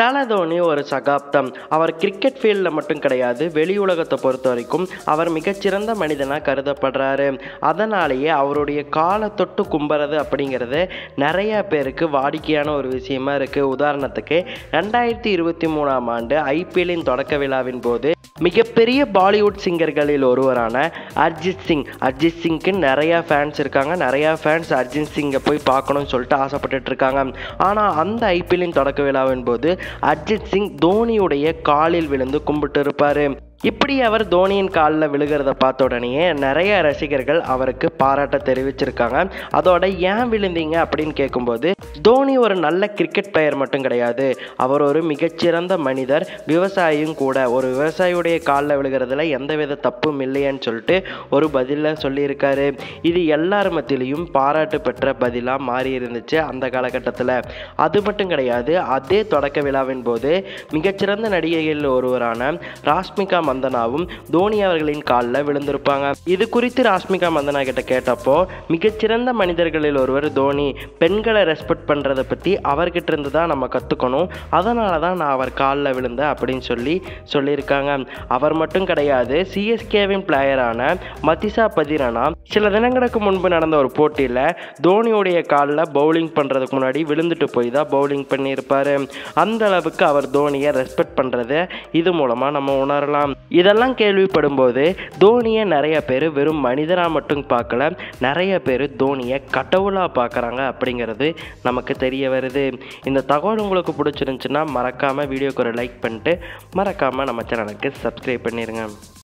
தல தோனி ஒரு சகாப்தம் அவர் கிரிக்கெட் ஃபீல்டில் மட்டும் கிடையாது வெளி உலகத்தை பொறுத்த வரைக்கும் அவர் மிகச்சிறந்த மனிதனாக கருதப்படுறாரு அதனாலேயே அவருடைய காலை தொட்டு கும்புறது அப்படிங்கிறது நிறைய பேருக்கு வாடிக்கையான ஒரு விஷயமா இருக்குது உதாரணத்துக்கு ரெண்டாயிரத்தி இருபத்தி மூணாம் ஆண்டு ஐபிஎல்லின் தொடக்க விழாவின் போது மிகப்பெரிய பாலிவுட் சிங்கர்களில் ஒருவரான அர்ஜித் சிங் அர்ஜித் சிங்க்கு நிறையா ஃபேன்ஸ் இருக்காங்க நிறையா ஃபேன்ஸ் அர்ஜித் சிங்கை போய் பார்க்கணும்னு சொல்லிட்டு ஆசைப்பட்டுட்டு இருக்காங்க ஆனால் அந்த ஐபிஎல்லின் தொடக்க விழாவின் போது அர்ஜித் சிங் தோனியுடைய காலில் விழுந்து கும்பிட்டு இருப்பார் இப்படி அவர் தோனியின் காலில் விழுகிறத பார்த்த உடனேயே நிறைய ரசிகர்கள் அவருக்கு பாராட்ட தெரிவிச்சிருக்காங்க அதோட ஏன் விழுந்தீங்க அப்படின்னு கேட்கும்போது தோனி ஒரு நல்ல கிரிக்கெட் பிளேயர் மட்டும் கிடையாது அவர் ஒரு மிகச்சிறந்த மனிதர் விவசாயியும் கூட ஒரு விவசாயியுடைய காலில் விழுகிறதுல எந்தவித தப்பும் இல்லையேன்னு சொல்லிட்டு ஒரு பதிலில் சொல்லியிருக்காரு இது எல்லார் மத்தியிலையும் பாராட்டு பெற்ற பதிலாக மாறி இருந்துச்சு அந்த காலகட்டத்தில் அது மட்டும் கிடையாது அதே தொடக்க விழாவின் போது மிகச்சிறந்த நடிகைகளில் ஒருவரான ராஷ்மிகா மந்தனாவும் தோனி அவர்களின் காலில் விழுந்திருப்பாங்க இது குறித்து ராஷ்மிகா மந்தனா கிட்ட கேட்டப்போ மிகச்சிறந்த மனிதர்களில் ஒருவர் தோனி பெண்களை ரெஸ்பெக்ட் பண்ணுறதை பற்றி அவர்கிட்ட இருந்து தான் நம்ம கற்றுக்கணும் அதனால தான் நான் அவர் காலில் விழுந்தேன் அப்படின்னு சொல்லி சொல்லியிருக்காங்க அவர் மட்டும் கிடையாது சிஎஸ்கேவின் பிளேயரான மதிசா பதிரானா சில தினங்களுக்கு முன்பு நடந்த ஒரு போட்டியில் தோனியுடைய காலில் பவுலிங் பண்ணுறதுக்கு முன்னாடி விழுந்துட்டு போய் தான் பவுலிங் பண்ணியிருப்பார் அந்த அளவுக்கு அவர் தோனியை ரெஸ்பெக்ட் பண்ணுறதை இது மூலமாக நம்ம உணரலாம் இதெல்லாம் கேள்விப்படும்போது தோனியை நிறைய பேர் வெறும் மனிதராக மட்டும் பார்க்கல நிறைய பேர் தோனியை கடவுளாக பார்க்குறாங்க அப்படிங்கிறது நமக்கு தெரிய வருது இந்த தகவல் உங்களுக்கு பிடிச்சிருந்துச்சுன்னா மறக்காமல் வீடியோக்கு ஒரு லைக் பண்ணிட்டு மறக்காமல் நம்ம சேனலுக்கு சப்ஸ்கிரைப் பண்ணிடுங்க